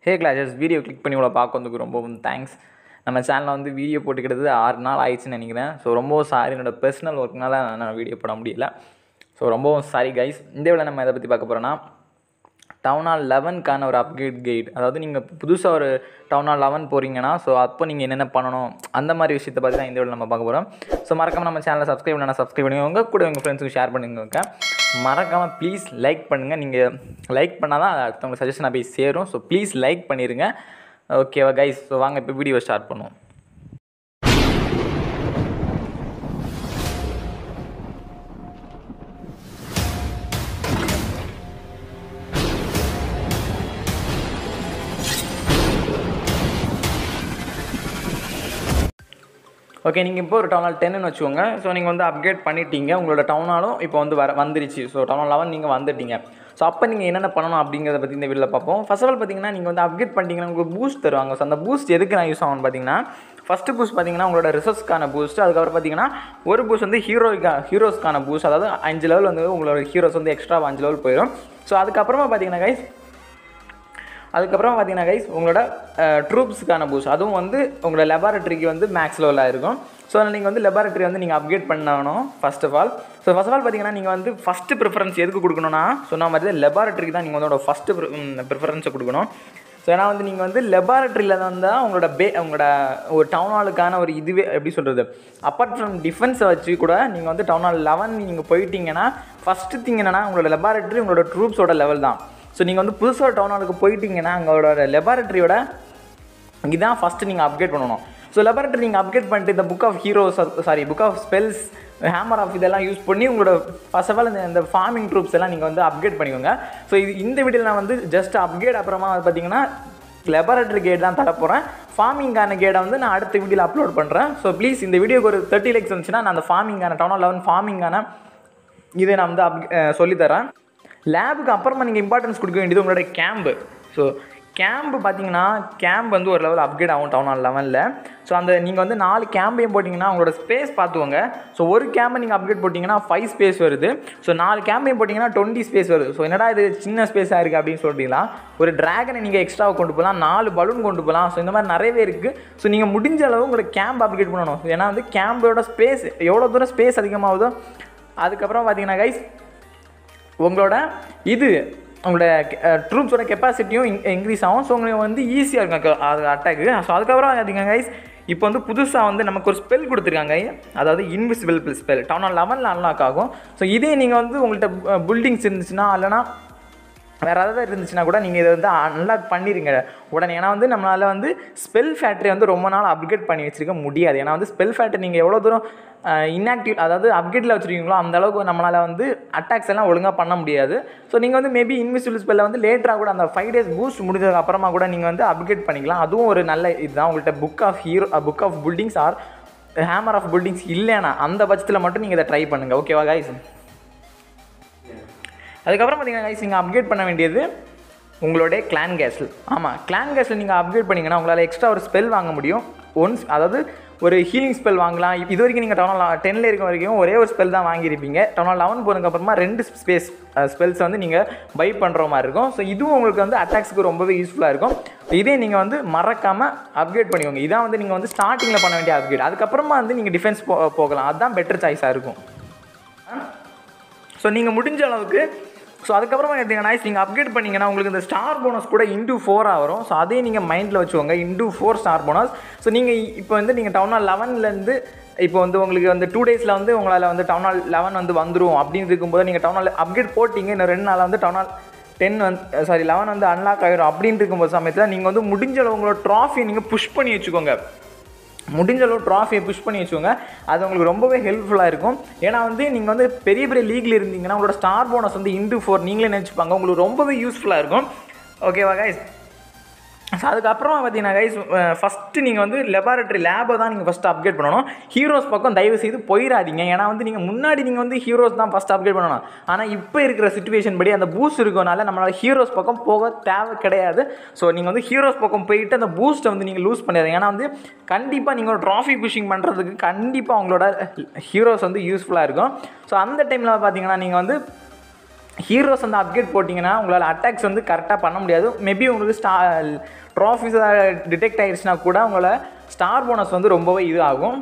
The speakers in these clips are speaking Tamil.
ஹே கிளாஸஸ் வீடியோ கிளிக் பண்ணி உங்களை பார்க்க வந்ததுக்கு ரொம்பவும் தேங்க்ஸ் நம்ம சேனலில் வந்து வீடியோ போட்டுக்கிறது ஆறு நாள் ஆயிடுச்சுன்னு நினைக்கிறேன் ஸோ ரொம்பவும் சாரி என்னோட பர்சனல் ஒர்க்னால நான் வீடியோ போட முடியல ஸோ ரொம்பவும் சாரி கைஸ் இந்த வேளை நம்ம எதை பற்றி பார்க்க போகிறோன்னா டவுன் ஹால் லெவனுக்கான ஒரு அப்கிரேட் கைட் அதாவது நீங்கள் புதுசாக ஒரு டவுன் ஹால் லெவன் போகிறீங்கன்னா ஸோ அப்போ நீங்கள் என்னென்ன பண்ணணும் அந்த மாதிரி விஷயத்தை பற்றி தான் இந்த வீடியோ நம்ம பார்க்க போகிறோம் ஸோ மறக்காமல் நம்ம சேனலை சப்ஸ்கிரைப் பண்ணா சப்ஸ்கிரைப் பண்ணிக்கோங்க கூட உங்கள் ஃப்ரெண்ட்ஸுக்கு ஷேர் பண்ணுங்க மறக்காமல் ப்ளீஸ் லைக் பண்ணுங்கள் நீங்கள் லைக் பண்ணால் தான் அடுத்தவங்க சஜஷனாக போய் சேரும் ஸோ ப்ளீஸ் லைக் பண்ணிடுங்க ஓகேவா கைஸ் ஸோ வாங்க இப்போ வீடியோ ஸ்டார்ட் பண்ணுவோம் ஓகே நீங்கள் இப்போ ஒரு டவுன் ஹால் டென்னு வச்சுக்கோங்க ஸோ நீங்கள் வந்து அப்கிரேட் பண்ணிட்டீங்க உங்களோட டவுன் ஹாலும் இப்போ வந்து வர வந்துருச்சு ஸோ டவுன் ஹால் லெவன் நீங்கள் வந்துட்டீங்க ஸோ அப்போ நீங்கள் என்னென்ன பண்ணணும் அப்படிங்கிறத பற்றி இந்த வீடியோவில் பார்ப்போம் ஃபர்ஸ்ட் ஆஃப் ஆல் பார்த்தீங்கன்னா நீங்கள் வந்து அப்கிரேட் பண்ணிட்டீங்கன்னா உங்களுக்கு பூஸ்ட் தருவாங்க ஸோ அந்த பூஸ்ட் எதுக்கு நான் யூஸ் ஆகும்னு பார்த்தீங்கன்னா ஃபஸ்ட்டு பூஸ்ட் பார்த்தீங்கன்னா உங்களோட ரிசர்ச்க்கான பூஸ்ட் அதுக்கப்புறம் பார்த்தீங்கன்னா ஒரு பூஸ்ட் வந்து ஹீரோய்க்கா ஹீரோஸ்க்கான பூஸ்ட் அதாவது அஞ்சு லெவல் வந்து உங்களோட ஹீரோஸ் வந்து எக்ஸ்ட்ரா அஞ்சு லெவல் போயிடும் ஸோ அதுக்கப்புறமா பார்த்தீங்கன்னா கைஸ் அதுக்கப்புறம் பார்த்தீங்கன்னா கைஸ் உங்களோட ட்ரூப்ஸுக்கான பூஸ்ட் அதுவும் வந்து உங்களோட லெபார்ட்டரிக்கு வந்து மேக்ஸ் லெவலாக இருக்கும் ஸோ நீங்கள் வந்து லெபார்ட்டரி வந்து நீங்கள் அப்கிரேட் பண்ணணும் first of all so first of all பார்த்தீங்கன்னா நீங்கள் வந்து ஃபஸ்ட்டு ப்ரிஃபரன்ஸ் எதுக்கு கொடுக்கணும்னா சொன்ன மாதிரி தான் லெபார்ட்டரிக்கு தான் நீங்கள் வந்து ஃபஸ்ட்டு ப்ரிஃபரன்ஸை கொடுக்கணும் ஸோ ஏன்னா வந்து நீங்கள் வந்து லெபார்ட்டரியில் தான் தான் உங்களோட பே உங்களோட ஒரு டவுன் ஹாலுக்கான ஒரு இதுவே எப்படி சொல்கிறது அப்பார்ட் ஃப்ரம் டிஃபென்ஸை வச்சு கூட நீங்கள் வந்து டவுன் ஹால் லெவன் நீங்கள் போயிட்டீங்கன்னா ஃபஸ்ட்டு திங் என்னென்னா உங்களோட லெபார்ட்டரி உங்களோட ட்ரூப்ஸோட லெவல் தான் ஸோ நீங்கள் வந்து புதுசாக டவுன் ஹாலுக்கு போயிட்டீங்கன்னா அங்களோட லெபார்ட்டரியோட இதுதான் ஃபஸ்ட்டு நீங்கள் அப்கிரேட் பண்ணணும் ஸோ லெபார்ட்டரி நீங்கள் அப்கிரேட் பண்ணிட்டு இந்த book of heroes sorry book of spells hammer of இதெல்லாம் யூஸ் பண்ணி உங்களோட ஃபர்ஸ்ட் ஆஃப் ஆல் இந்த இந்த ஃபார்மிங் ட்ரூப்ஸ் எல்லாம் நீங்கள் வந்து அப்கிரேட் பண்ணிக்கோங்க ஸோ இது இந்த வீடியோவில் நான் வந்து ஜஸ்ட் அப்கிரேட் அப்புறமா வந்து பார்த்தீங்கன்னா லெபார்ட்டரி கேட் தான் தர போகிறேன் ஃபார்மிங்கான கேடை வந்து நான் அடுத்த வீடியோவில் அப்லோட் பண்ணுறேன் ஸோ ப்ளீஸ் இந்த வீடியோக்கு ஒரு தேர்ட்டி லேக்ஸ் வந்துச்சுன்னா நான் அந்த ஃபார்மிங்கான டவுன் லெவன் ஃபார்மிங்கான இதை நான் வந்து அப் சொல்லித்தரேன் லேபுக்கு அப்புறமா நீங்கள் இம்பார்ட்டன்ஸ் கொடுக்க வேண்டியது உங்களோட கேம்பு ஸோ கேம்பு பார்த்தீங்கன்னா கேம்ப் வந்து ஒரு லெவல் அப்கிரேட் ஆகும் டவுன் ஹால் லெவனில் ஸோ அந்த நீங்கள் வந்து நாலு கேம்பையும் போட்டிங்கன்னா உங்களோட ஸ்பேஸ் பார்த்துக்கோங்க ஸோ ஒரு கேம்பை நீங்கள் அப்கிரேட் போட்டிங்கன்னா ஃபைவ் ஸ்பேஸ் வருது ஸோ நாலு கேம்பையும் போட்டிங்கன்னா டுவெண்ட்டி ஸ்பேஸ் வருது ஸோ என்னடா இது சின்ன ஸ்பேஸாக இருக்குது அப்படின்னு சொல்லிட்டீங்களா ஒரு ட்ராகனை நீங்கள் எக்ஸ்ட்ரா கொண்டு போகலாம் நாலு பலூன் கொண்டு போகலாம் ஸோ இந்த மாதிரி நிறையவே இருக்குது ஸோ நீங்கள் முடிஞ்ச அளவு உங்களோட கேம்ப் அப்கிரேட் பண்ணணும் ஏன்னா வந்து கேம்போட ஸ்பேஸ் எவ்வளோ தூரம் ஸ்பேஸ் அதிகமாகுதோ அதுக்கப்புறம் பார்த்தீங்கன்னா கைஸ் உங்களோட இது உங்களோட ட்ரூப்ஸோட கெப்பாசிட்டியும் இன்க்ரீஸ் ஆகும் ஸோ உங்களுக்கு வந்து ஈஸியாக இருக்கும் அது அட்டாக்கு ஸோ அதுக்கப்புறம் பார்த்தீங்க கைஸ் இப்போ வந்து புதுசாக வந்து நமக்கு ஒரு ஸ்பெல் கொடுத்துருக்காங்க அதாவது இன்விசிபிள் ஸ்பெல் டவுன் ஆன் லெவனில் அன்லாக் ஆகும் ஸோ இதே நீங்கள் வந்து உங்கள்கிட்ட பில்டிங்ஸ் இருந்துச்சுன்னா இல்லைனா வேறு ஏதாவது இருந்துச்சுன்னா கூட நீங்கள் இதை வந்து அன்லாக் பண்ணிடுங்க உடனே ஏன்னா வந்து நம்மளால் வந்து ஸ்பெல் ஃபேக்ட்ரி வந்து ரொம்ப நாள் அப்கிரேட் பண்ணி வச்சிருக்க முடியாது ஏன்னா வந்து ஸ்பெல் ஃபேக்ட்ரி நீங்கள் எவ்வளோ தூரம் இன்ஆக்டிவ் அதாவது அப்கிரேட்டில் வச்சுருக்கீங்களோ அந்த அளவுக்கு நம்மளால் வந்து அட்டாக்ஸ் எல்லாம் ஒழுங்காக பண்ண முடியாது ஸோ நீங்கள் வந்து மேபி இன்விசிபிள் ஸ்பெல்ல வந்து லேட்டராக கூட அந்த ஃபைவ் டேஸ் பூஸ்ட் முடிஞ்சதுக்கு அப்புறமா கூட நீங்கள் வந்து அப்கிரேட் பண்ணிக்கலாம் அதுவும் ஒரு நல்ல இதுதான் உங்கள்கிட்ட book of hero book of buildings or hammer of buildings இல்லைனா அந்த பட்சத்தில் மட்டும் நீங்கள் இதை ட்ரை பண்ணுங்கள் ஓகேவா கைஸ் அதுக்கப்புறம் பார்த்தீங்கன்னா கைஸ் நீங்கள் அப்கிரேட் பண்ண வேண்டியது உங்களுடைய கிளான் கேஸில் ஆமாம் கிளான் கேஸில் நீங்கள் அப்கிரேட் பண்ணிங்கன்னா உங்களால் எக்ஸ்ட்ரா ஒரு ஸ்பெல் வாங்க முடியும் ஒன்ஸ் அதாவது ஒரு ஹீலிங் ஸ்பெல் வாங்கலாம் இது வரைக்கும் நீங்கள் டவுன் டென்னில் இருக்க வரைக்கும் ஒரே ஒரு ஸ்பெல் தான் வாங்கியிருப்பீங்க டவுன் லெவன் போனதுக்கப்புறமா ரெண்டு ஸ்பேஸ் ஸ்பெல்ஸ் வந்து நீங்கள் பை பண்ணுற மாதிரி இருக்கும் ஸோ இதுவும் உங்களுக்கு வந்து அட்டாக்ஸுக்கு ரொம்பவே யூஸ்ஃபுல்லாக இருக்கும் இதே நீங்கள் வந்து மறக்காமல் அப்கிரேட் பண்ணிக்கோங்க இதான் வந்து நீங்கள் வந்து ஸ்டார்டிங்கில் பண்ண வேண்டிய அப்கிரேட் அதுக்கப்புறமா வந்து நீங்கள் டிஃபென்ஸ் போ போகலாம் அதுதான் பெட்டர் சாய்ஸாக இருக்கும் ஸோ நீங்கள் முடிஞ்ச அளவுக்கு ஸோ அதுக்கப்புறமா எடுத்தீங்கன்னா நீங்கள் அப்கிரேட் பண்ணிங்கன்னா உங்களுக்கு இந்த ஸ்டார் போனஸ் கூட இன்டூ ஃபோராக வரும் ஸோ அதையும் நீங்கள் மைண்டில் வச்சுக்கோங்க into four star bonus so நீங்கள் இப்போ வந்து நீங்கள் டவுன் ஹால் லெவன்லேருந்து இப்போ வந்து உங்களுக்கு வந்து டூ டேஸில் வந்து உங்களால் வந்து டவுன் ஹால் லெவன் வந்து வந்துடும் அப்படின்னு இருக்கும்போது நீங்கள் டவுன் ஹால் அப்கிரேட் போட்டிங்க இன்னும் ரெண்டு நாளில் வந்து டவுன் ஹால் டென் வந்து சாரி லெவன் வந்து அன்லாக் ஆகிரும் அப்படின்னு இருக்கும்போது சமயத்தில் நீங்கள் வந்து முடிஞ்ச அளவு உங்களோட ட்ராஃபியை நீங்கள் புஷ் பண்ணி வச்சுக்கோங்க முடிஞ்ச அளவு ட்ராஃபியை புஷ் பண்ணி வச்சுக்கோங்க அது உங்களுக்கு ரொம்பவே ஹெல்ப்ஃபுல்லாக இருக்கும் ஏன்னா வந்து நீங்கள் வந்து பெரிய பெரிய லீக்ல இருந்தீங்கன்னா உங்களோட ஸ்டார் போனஸ் வந்து இன்டு ஃபோர் நீங்களே நினச்சிப்பாங்க உங்களுக்கு ரொம்பவே யூஸ்ஃபுல்லாக இருக்கும் ஓகேவா கைஸ் ஸோ அதுக்கப்புறமா பார்த்தீங்கன்னா கைஸ் ஃபஸ்ட்டு நீங்கள் வந்து லெபார்ட்டரி லேபை தான் நீங்கள் ஃபஸ்ட்டு அப்கிரேட் பண்ணணும் ஹீரோஸ் பக்கம் தயவு செய்து போயிடாதீங்க ஏன்னா வந்து நீங்கள் முன்னாடி நீங்கள் வந்து ஹீரோஸ் தான் ஃபஸ்ட் அப்கிரேட் பண்ணணும் ஆனால் இப்போ இருக்கிற சுச்சுவேஷன் படி அந்த பூஸ்ட் இருக்கனால நம்மளால் ஹீரோஸ் பக்கம் போக தேவை கிடையாது ஸோ நீங்கள் வந்து ஹீரோஸ் பக்கம் போயிட்டு அந்த பூஸ்ட்டை வந்து நீங்கள் லூஸ் பண்ணிடுறீங்க ஏன்னா வந்து கண்டிப்பாக நீங்கள் ட்ராஃபி புஷிங் பண்ணுறதுக்கு கண்டிப்பாக உங்களோட ஹீரோஸ் வந்து யூஸ்ஃபுல்லாக இருக்கும் ஸோ அந்த டைமில் பார்த்தீங்கன்னா நீங்கள் வந்து ஹீரோஸ் வந்து அப்கிரேட் போட்டிங்கன்னா உங்களால் அட்டாக்ஸ் வந்து கரெக்டாக பண்ண முடியாது மேபி உங்களுக்கு ஸ்டா ட்ராஃபிஸ் டிடெக்ட் ஆயிடுச்சுன்னா கூட உங்களால் ஸ்டார் போனஸ் வந்து ரொம்பவே இது ஆகும்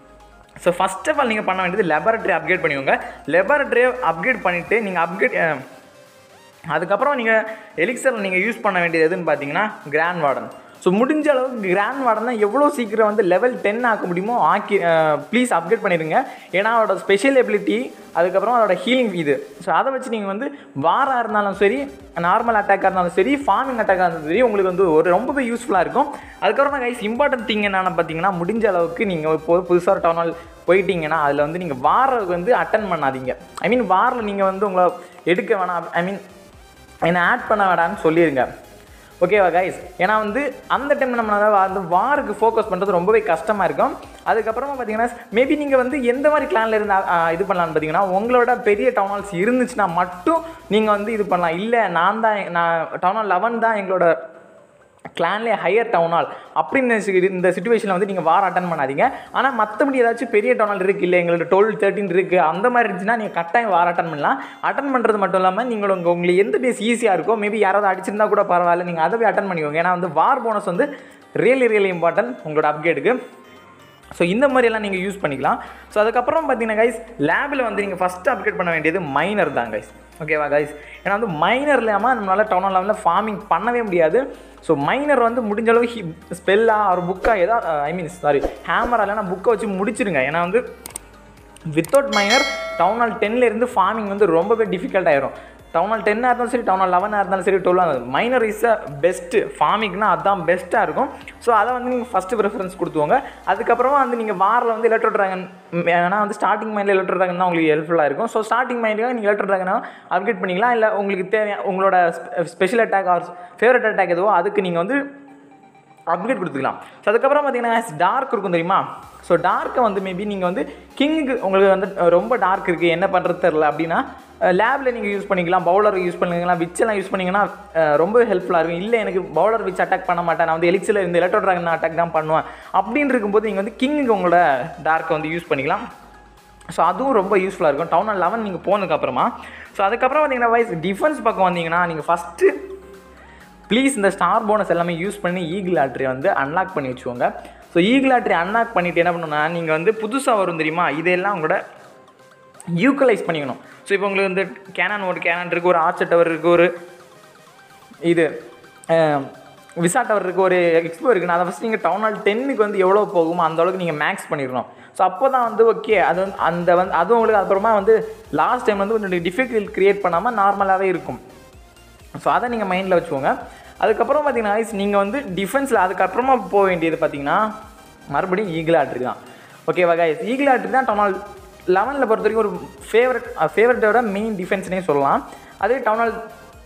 ஸோ ஃபஸ்ட் ஆஃப் ஆல் நீங்கள் பண்ண வேண்டியது லெபரட்டரி அப்கிரேட் பண்ணிக்கோங்க லெபரட்டரி அப்கிரேட் பண்ணிவிட்டு நீங்கள் அப்கிரேட் அதுக்கப்புறம் நீங்கள் எலிக்சர் நீங்கள் யூஸ் பண்ண வேண்டியது எதுன்னு பார்த்தீங்கன்னா கிராண்ட் வார்டன் ஸோ முடிஞ்ச அளவுக்கு கிராண்ட் வார்டன் தான் எவ்வளோ சீக்கிரம் வந்து லெவல் டென் ஆக்க முடியுமோ ஆக்கி ப்ளீஸ் அப்கிரேட் பண்ணிடுங்க ஏன்னா அதோட ஸ்பெஷல் எபிலிட்டி அதுக்கப்புறம் அதோட ஹீலிங் இது ஸோ அதை வச்சு நீங்கள் வந்து வாராக இருந்தாலும் சரி நார்மல் அட்டாக்காக இருந்தாலும் சரி ஃபார்மிங் அட்டாக்காக இருந்தாலும் சரி உங்களுக்கு வந்து ஒரு ரொம்பவே யூஸ்ஃபுல்லாக இருக்கும் அதுக்கப்புறமா கைஸ் இம்பார்ட்டன்ட் திங் என்னென்னு பார்த்தீங்கன்னா முடிஞ்ச அளவுக்கு நீங்கள் இப்போ புதுசாக ஒரு டவுன் ஹால் போயிட்டீங்கன்னா அதில் வந்து நீங்கள் வாரத்துக்கு வந்து அட்டன் பண்ணாதீங்க ஐ மீன் வாரில் நீங்கள் வந்து உங்களை எடுக்க வேணாம் ஐ மீன் என்னை ஆட் பண்ண வேடான்னு சொல்லிடுங்க ஓகேவா கைஸ் ஏன்னா வந்து அந்த டைம் நம்ம வந்து வாருக்கு ஃபோக்கஸ் பண்ணுறது ரொம்பவே கஷ்டமாக இருக்கும் அதுக்கப்புறமா பார்த்தீங்கன்னா மேபி நீங்கள் வந்து எந்த மாதிரி கிளானில் இருந்து ஆ, இது பண்ணலான்னு பார்த்தீங்கன்னா உங்களோட பெரிய டவுன் ஹால்ஸ் இருந்துச்சுன்னா மட்டும் நீங்கள் வந்து இது பண்ணலாம் இல்லை நான் தான் நான் டவுன் ஹால் லெவன் தான் எங்களோட கிளான்லேயே ஹையர் டவுன் ஹால் அப்படின்னு சி- இந்த சுச்சுவேஷனில் வந்து நீங்கள் வார் அட்டன் பண்ணாதீங்க ஆனால் மற்றபடி ஏதாச்சும் பெரிய டவுன் ஹால் இருக்குது இல்லை எங்களோட டுவெல் தேர்ட்டின் இருக்குது அந்த மாதிரி இருந்துச்சுன்னா நீங்கள் கட்டாயம் வார் அட்டன் பண்ணலாம் அட்டன் பண்ணுறது மட்டும் இல்லாமல் நீங்கள் உங்கள் உங்களுக்கு எந்த பேஸ் ஈஸியாக இருக்கோ மேபி யாராவது அடிச்சிருந்தா கூட பரவாயில்ல நீங்கள் அதை போய் அட்டன் பண்ணிக்கோங்க ஏன்னா வந்து வார் போனஸ் வந்து ரியலி ரியலி இம்பார்ட்டன்ட் உங்களோட அப்டேட்டுக்கு ஸோ இந்த மாதிரியெல்லாம் நீங்கள் யூஸ் பண்ணிக்கலாம் ஸோ அதுக்கப்புறம் பார்த்தீங்கன்னா கைஸ் லேபில் வந்து நீங்கள் ஃபஸ்ட்டு அப்டேட் பண்ண வேண்டியது மைனர் தான் கைஸ் ஓகேவா கைஸ் ஏன்னா வந்து மைனர் இல்லாமல் நம்மளால் டவுன் லெவலில் ஃபார்மிங் பண்ணவே முடியாது ஸோ மைனர் வந்து முடிஞ்ச அளவு ஸ்பெல்லாக ஒரு புக்காக ஏதா ஐ மீன் சாரி ஹேமரா இல்லைனா புக்கை வச்சு முடிச்சிருங்க ஏன்னா வந்து வித்தவுட் மைனர் டவுன் ஹால் டென்லேருந்து ஃபார்மிங் வந்து ரொம்பவே டிஃபிகல்ட் ஆயிரும் டவுன் ஹால் டென்னாக இருந்தாலும் சரி டவுன் ஹால் லெவனாக இருந்தாலும் சரி டுவெல்லாக இருந்தாலும் மைனர் இஸ் அ பெஸ்ட்டு ஃபார்மிங்னா அதுதான் பெஸ்ட்டாக இருக்கும் ஸோ அதை வந்து நீங்கள் ஃபஸ்ட்டு ப்ரிஃபரன்ஸ் கொடுத்துவோங்க அதுக்கப்புறமா வந்து நீங்கள் வாரில் வந்து எலக்ட்ரோ ட்ராகன் ஏன்னா வந்து ஸ்டார்டிங் மைண்டில் எலக்ட்ரோ ட்ராகன் தான் உங்களுக்கு ஹெல்ப்ஃபுல்லாக இருக்கும் ஸோ ஸ்டார்டிங் மைண்டில் நீங்கள் எலக்ட்ரோ ட்ராகனை அப்கிரேட் பண்ணிக்கலாம் இல்லை உங்களுக்கு தேவையான உங்களோட special attack or favourite attack எதுவோ அதுக்கு நீங்கள் வந்து அப்கிரேட் கொடுத்துக்கலாம் ஸோ அதுக்கப்புறம் பார்த்தீங்கன்னா டார்க் இருக்கும் தெரியுமா ஸோ டார்க்கை வந்து மேபி நீங்கள் வந்து கிங்குக்கு உங்களுக்கு வந்து அஹ், ரொம்ப டார்க் இருக்குது என்ன பண்ணுறது தெரில அப்படின்னா லேபில் நீங்கள் யூஸ் பண்ணிக்கலாம் பவுலர் யூஸ் பண்ணிக்கலாம் விச்செல்லாம் யூஸ் பண்ணிங்கன்னா அஹ், ரொம்ப ஹெல்ப்ஃபுல்லாக இருக்கும் இல்லை எனக்கு பவுலர் விச் அட்டாக் பண்ண மாட்டேன் நான் வந்து எலிக்ஸில் இந்த எலக்ட்ரோ ட்ராகன் அட்டாக் தான் பண்ணுவேன் அப்படின்னு இருக்கும்போது நீங்கள் வந்து கிங்குக்கு உங்களோட டார்க்கை வந்து யூஸ் பண்ணிக்கலாம் ஸோ அதுவும் ரொம்ப யூஸ்ஃபுல்லாக இருக்கும் டவுன் ஹால் லெவன் நீங்கள் போனதுக்கப்புறமா ஸோ அதுக்கப்புறம் பார்த்தீங்கன்னா வைஸ் டிஃபென்ஸ் பக்கம் வந்தீங்கன்னா நீங்கள் ஃபஸ்ட்டு ப்ளீஸ் இந்த ஸ்டார் போனஸ் எல்லாமே யூஸ் பண்ணி ஈகிள் ஆட்ரி வந்து அன்லாக் பண்ணி வச்சுக்கோங்க ஸோ ஈகிள் ஆட்ரி அன்லாக் பண்ணிவிட்டு என்ன பண்ணணும்னா நீங்கள் வந்து புதுசாக வரும் தெரியுமா இதெல்லாம் உங்களோட யூக்கலைஸ் பண்ணிக்கணும் ஸோ இப்போ உங்களுக்கு வந்து கேனான் ஒரு கேனான் இருக்குது ஒரு ஆர்ச்சர் டவர் இருக்குது ஒரு இது விசா டவர் இருக்குது ஒரு எக்ஸ்போ இருக்குன்னா அதை ஃபஸ்ட் நீங்கள் டவுன் ஹால் டென்னுக்கு வந்து எவ்வளோ போகுமோ அந்த அளவுக்கு நீங்கள் மேக்ஸ் பண்ணிடணும் ஸோ அப்போ தான் வந்து ஓகே அது வந்து அந்த வந்து அதுவும் உங்களுக்கு அப்புறமா வந்து லாஸ்ட் டைம் வந்து கொஞ்சம் டிஃபிகல்ட் க்ரியேட் பண்ணாமல் நார்மலாகவே இருக்கும் ஸோ அதை நீங்கள் மைண்டில் வச்சுக்கோங்க அதுக்கப்புறம் பார்த்தீங்கன்னா guys, நீங்கள் வந்து டிஃபென்ஸில் அதுக்கப்புறமா போக வேண்டியது பார்த்தீங்கன்னா மறுபடியும் ஈகிள் ஆட்ரி தான் ஓகேவா கைஸ் ஈகிள் ஆட்ரி தான் டவுன் ஹால் லெவனில் பொறுத்த வரைக்கும் ஒரு ஃபேவரட் ஃபேவரட்டோட மெயின் டிஃபென்ஸ்னே சொல்லலாம் அதே டவுன் ஹால்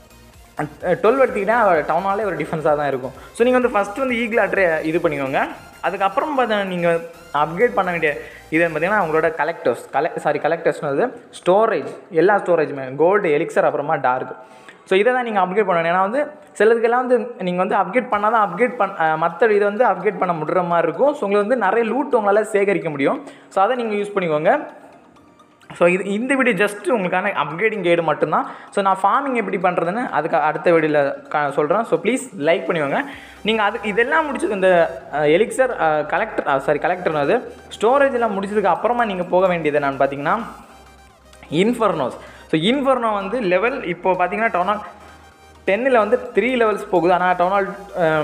டுவெல் எடுத்திங்கன்னா டவுன் ஹாலே ஒரு டிஃபென்ஸாக தான் இருக்கும் ஸோ நீங்கள் வந்து ஃபஸ்ட்டு வந்து ஈகிள் ஆட்ரே இது பண்ணிக்கோங்க அதுக்கப்புறம் பார்த்தீங்கன்னா நீங்கள் அப்கிரேட் பண்ண வேண்டிய இது பார்த்தீங்கன்னா உங்களோட கலெக்டர்ஸ் கலெக் சாரி கலெக்டர்ஸ்னது ஸ்டோரேஜ் எல்லா ஸ்டோரேஜுமே கோல்டு எலிக்சர் அப்புறமா டார்க் ஸோ இதை தான் நீங்கள் அப்கிரேட் பண்ணணும் ஏன்னா வந்து சிலதுக்கெல்லாம் வந்து நீங்கள் வந்து அப்கிரேட் பண்ணால் தான் அப்கிரேட் பண் மற்ற இதை வந்து அப்கிரேட் பண்ண முடிகிற மாதிரி இருக்கும் ஸோ உங்களுக்கு வந்து நிறைய லூட் உங்களால் சேகரிக்க முடியும் ஸோ அதை நீங்கள் யூஸ் பண்ணிக்கோங்க ஸோ இது இந்த வீடியோ ஜஸ்ட் உங்களுக்கான அப்கிரேடிங் கைடு மட்டும்தான் ஸோ நான் ஃபார்மிங் எப்படி பண்ணுறதுன்னு அதுக்கு அடுத்த வீடியோவில் க சொல்கிறேன் ஸோ ப்ளீஸ் லைக் பண்ணிக்கோங்க நீங்கள் அது இதெல்லாம் முடிச்சு இந்த எலிக்சர் கலெக்டர் சாரி கலெக்டர் அது ஸ்டோரேஜ் எல்லாம் முடிச்சதுக்கு அப்புறமா நீங்கள் போக வேண்டியது என்னன்னு பார்த்தீங்கன்னா இன்ஃபர்னோஸ் ஸோ இன்ஃபர்னோ வந்து லெவல் இப்போ பார்த்தீங்கன்னா டவுன் ஹால் டென்னில் வந்து த்ரீ லெவல்ஸ் போகுது ஆனால் டவுன் ஹால்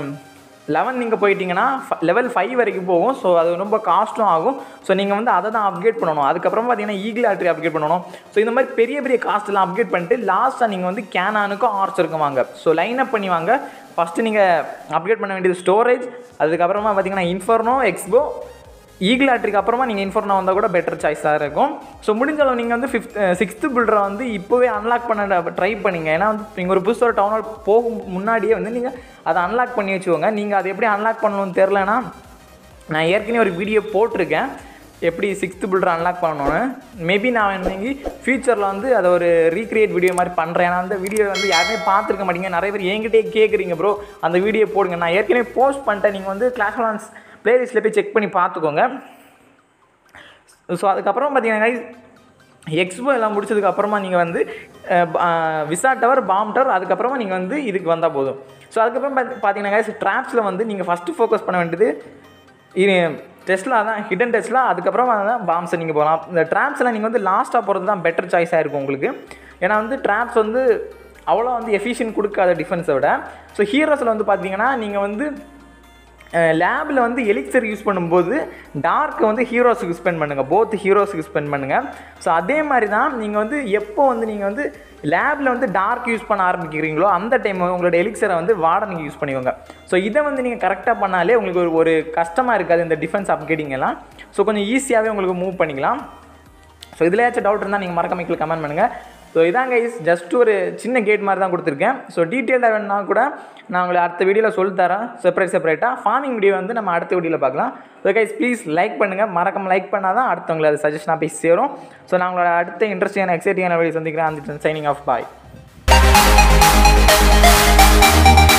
லெவன் நீங்கள் போயிட்டீங்கன்னா லெவல் ஃபைவ் வரைக்கும் போகும் ஸோ அது ரொம்ப காஸ்ட்டும் ஆகும் ஸோ நீங்கள் வந்து அதை தான் அப்கிரேட் பண்ணணும் அதுக்கப்புறம் பார்த்தீங்கன்னா ஈகிள் ஆட்ரி அப்கிரேட் பண்ணணும் ஸோ இந்த மாதிரி பெரிய பெரிய காஸ்ட்லாம் அப்கிரேட் பண்ணிட்டு லாஸ்ட்டாக நீங்கள் வந்து கேனானுக்கும் ஆர்ச்சருக்கும் வாங்க ஸோ லைன் அப் பண்ணி வாங்க ஃபஸ்ட்டு நீங்கள் அப்கிரேட் பண்ண வேண்டியது ஸ்டோரேஜ் அதுக்கப்புறமா பார்த்தீங்கன்னா இன்ஃபர்னோ எக்ஸ்போ ஈகிள் ஆட்ரிக்கு அப்புறமா நீங்கள் இன்ஃபர்னோ வந்தால் கூட பெட்டர் சாய்ஸாக இருக்கும் ஸோ முடிஞ்ச அளவு நீங்கள் வந்து ஃபிஃப்த் சிக்ஸ்த்து பில்டரை வந்து இப்போவே அன்லாக் பண்ண ட்ரை பண்ணிங்க ஏன்னா வந்து நீங்கள் ஒரு புதுசாக டவுன் ஹால் போகும் முன்னாடியே வந்து நீங்கள் அதை அன்லாக் பண்ணி வச்சுக்கோங்க நீங்கள் அதை எப்படி அன்லாக் பண்ணணும்னு தெரிலனா நான் ஏற்கனவே ஒரு வீடியோ போட்டிருக்கேன் எப்படி சிக்ஸ்த்து பில்டர் அன்லாக் பண்ணணும்னு மேபி நான் இன்னைக்கு ஃபியூச்சரில் வந்து அதை ஒரு ரீக்ரியேட் வீடியோ மாதிரி பண்ணுறேன் ஏன்னா அந்த வீடியோ வந்து யாருமே பார்த்துருக்க மாட்டீங்க நிறைய பேர் என்கிட்டே கேட்குறீங்க ப்ரோ அந்த வீடியோ போடுங்க நான் ஏற்கனவே போஸ்ட் பண்ணிட்டேன் நீங்கள் வந்து கிளாஸ் லான்ஸ் பிளேலிஸ்ட்டில் போய் செக் பண்ணி பார்த்துக்கோங்க ஸோ அதுக்கப்புறம் பார்த்தீங்கன்னா guys, எக்ஸ்போ எல்லாம் முடிச்சதுக்கு அப்புறமா நீங்கள் வந்து விசா டவர் பாம் டவர் அதுக்கப்புறமா நீங்கள் வந்து இதுக்கு வந்தால் போதும் ஸோ அதுக்கப்புறம் பார்த்து பார்த்தீங்கன்னா ட்ராப்ஸில் வந்து நீங்கள் ஃபஸ்ட்டு ஃபோக்கஸ் பண்ண வேண்டியது இது டெஸ்ட்லா தான் ஹிடன் டெஸ்ட்லா அதுக்கப்புறமா தான் பாம்ஸை நீங்கள் போகலாம் இந்த ட்ராப்ஸில் நீங்கள் வந்து லாஸ்ட்டாக போகிறது தான் பெட்டர் சாய்ஸாக இருக்கும் உங்களுக்கு ஏன்னா வந்து ட்ராப்ஸ் வந்து அவ்வளோ வந்து எஃபிஷியன்ட் கொடுக்காத டிஃபென்ஸை விட ஸோ ஹீரோஸில் வந்து பார்த்தீங்கன்னா நீங்கள் வந்து லேபில் வந்து எலிக்சர் யூஸ் பண்ணும்போது டார்க்கை வந்து ஹீரோஸுக்கு ஸ்பெண்ட் பண்ணுங்கள் போத் ஹீரோஸுக்கு ஸ்பெண்ட் பண்ணுங்கள் ஸோ அதே மாதிரி தான் நீங்கள் வந்து எப்போ வந்து நீங்கள் வந்து லேபில் வந்து டார்க் யூஸ் பண்ண ஆரம்பிக்கிறீங்களோ அந்த டைம் உங்களோட எலிக்சரை வந்து வார்டனுக்கு யூஸ் பண்ணிக்கோங்க ஸோ இதை வந்து நீங்கள் கரெக்டாக பண்ணாலே உங்களுக்கு ஒரு ஒரு கஷ்டமாக இருக்காது இந்த டிஃபென்ஸ் அப்கிரேடிங் எல்லாம் ஸோ கொஞ்சம் ஈஸியாகவே உங்களுக்கு மூவ் பண்ணிக்கலாம் ஸோ இதில் ஏதாச்சும் டவுட் இருந்தால் நீங்கள் மறக்காம கீழே கமெண்ட் பண்ணுங்கள் ஸோ இதாங்க கைஸ் ஜஸ்ட் ஒரு சின்ன கேட் மாதிரி தான் கொடுத்துருக்கேன் ஸோ டீட்டெயிலாக வேணும்னா கூட நான் உங்களை அடுத்த வீடியோவில் சொல்லித்தரேன் செப்பரேட் செப்பரேட்டாக ஃபார்மிங் வீடியோ வந்து நம்ம அடுத்த வீடியோவில் பார்க்கலாம் ஸோ கைஸ் ப்ளீஸ் லைக் பண்ணுங்கள் மறக்காம லைக் பண்ணால் தான் அடுத்தவங்களை அது சஜஷனாக போய் சேரும் ஸோ நான் உங்களோட அடுத்த இன்ட்ரெஸ்டிங்கான எக்ஸைட்டிங்கான வீடியோ சந்திக்கிறேன் அந்த சைனிங் ஆஃப் பாய்